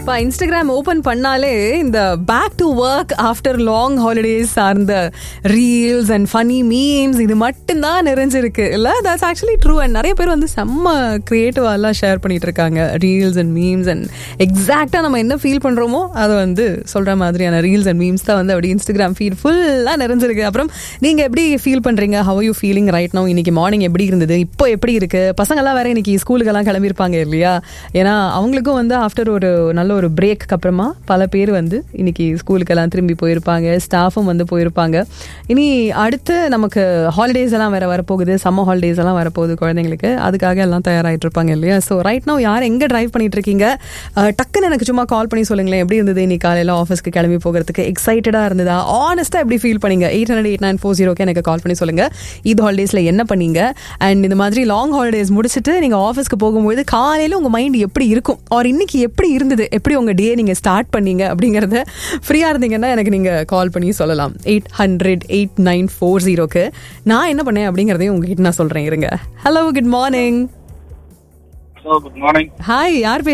இப்போ Instagram open பண்ணாலே இந்த back to work after long holidays சார்ந்த ரீல்ஸ் அண்ட் ஃபனி மீம்ஸ் இது மட்டும்தான் நிறைஞ்சிருக்கு இல்ல தட்ஸ் ஆக்சுவலி ட்ரூ அண்ட் நிறைய பேர் வந்து செம்ம கிரியேட்டிவா எல்லாம் ஷேர் பண்ணிட்டு இருக்காங்க ரீல்ஸ் அண்ட் மீம்ஸ் அண்ட் எக்ஸாக்டா நம்ம என்ன ஃபீல் பண்றோமோ அதை வந்து சொல்ற மாதிரியான ரீல்ஸ் அண்ட் மீம்ஸ் தான் வந்து அப்படி இன்ஸ்டாகிராம் ஃபீல் ஃபுல்லா நிறைஞ்சிருக்கு அப்புறம் நீங்க எப்படி ஃபீல் பண்றீங்க how you feeling right no இன்னைக்கு மார்னிங் எப்படி இருந்தது இப்போ எப்படி இருக்கு பசங்கெல்லாம் வேற இன்னைக்கு ஸ்கூலுக்கெல்லாம் கிளம்பியிருப்பாங்க இல்லையா ஏன்னா அவங்களுக்கும் வந்து ஆஃப்டர் ஒரு நல்ல ஒரு பிரேக்கு அப்புறமா பல பேர் வந்து இன்னைக்கு ஸ்கூலுக்கெல்லாம் திரும்பி போயிருப்பாங்க ஸ்டாஃபும் வந்து போயிருப்பாங்க இனி அடுத்து நமக்கு ஹாலிடேஸ் எல்லாம் வேற வரப்போகுது சம்மர் ஹாலிடேஸ் எல்லாம் வரப்போகுது குழந்தைங்களுக்கு அதுக்காக எல்லாம் தயாராகிட்டு இருப்பாங்க இல்லையா ஸோ ரைட் நோ யார் எங்கே டிரைவ் பண்ணிட்டு இருக்கீங்க அஹ், டக்குன்னு எனக்கு சும்மா கால் பண்ணி சொல்லுங்களேன் எப்படி இருந்தது இன்னைக்கு காலையில் ஆஃபீஸ்க்கு கிளம்பி போகிறதுக்கு எக்ஸைட்டடாக இருந்ததா ஆனஸ்ட்டாக எப்படி ஃபீல் பண்ணீங்க eight hundred eight nine four ஜீரோக்கு எனக்கு கால் பண்ணி சொல்லுங்க ஈத் ஹாலிடேஸில் என்ன பண்ணீங்க அண்ட் இந்த மாதிரி லாங் ஹாலிடேஸ் முடிச்சுட்டு நீங்கள் ஆஃபீஸ்க்கு போகும்போது காலையில் உங்கள் மைண்ட் எப்படி இருக்கும் ஆர் இன்னைக்கு எப்படி இருந்தது எப்படி உங்கள் டே நீங்கள் ஸ்டார்ட் பண்ணீங்க அப்படிங்கிறத ஃப்ரீயாக இருந்தீங்கன்னா எனக்கு நீங்கள் கால் பண்ணி சொல்லலாம் eight hundred eight nine four ஜீரோக்கு நான் என்ன பண்ணேன் அப்படிங்கிறதையும் உங்ககிட்ட நான் சொல்கிறேன் இருங்க hello good morning hello good morning hi யார்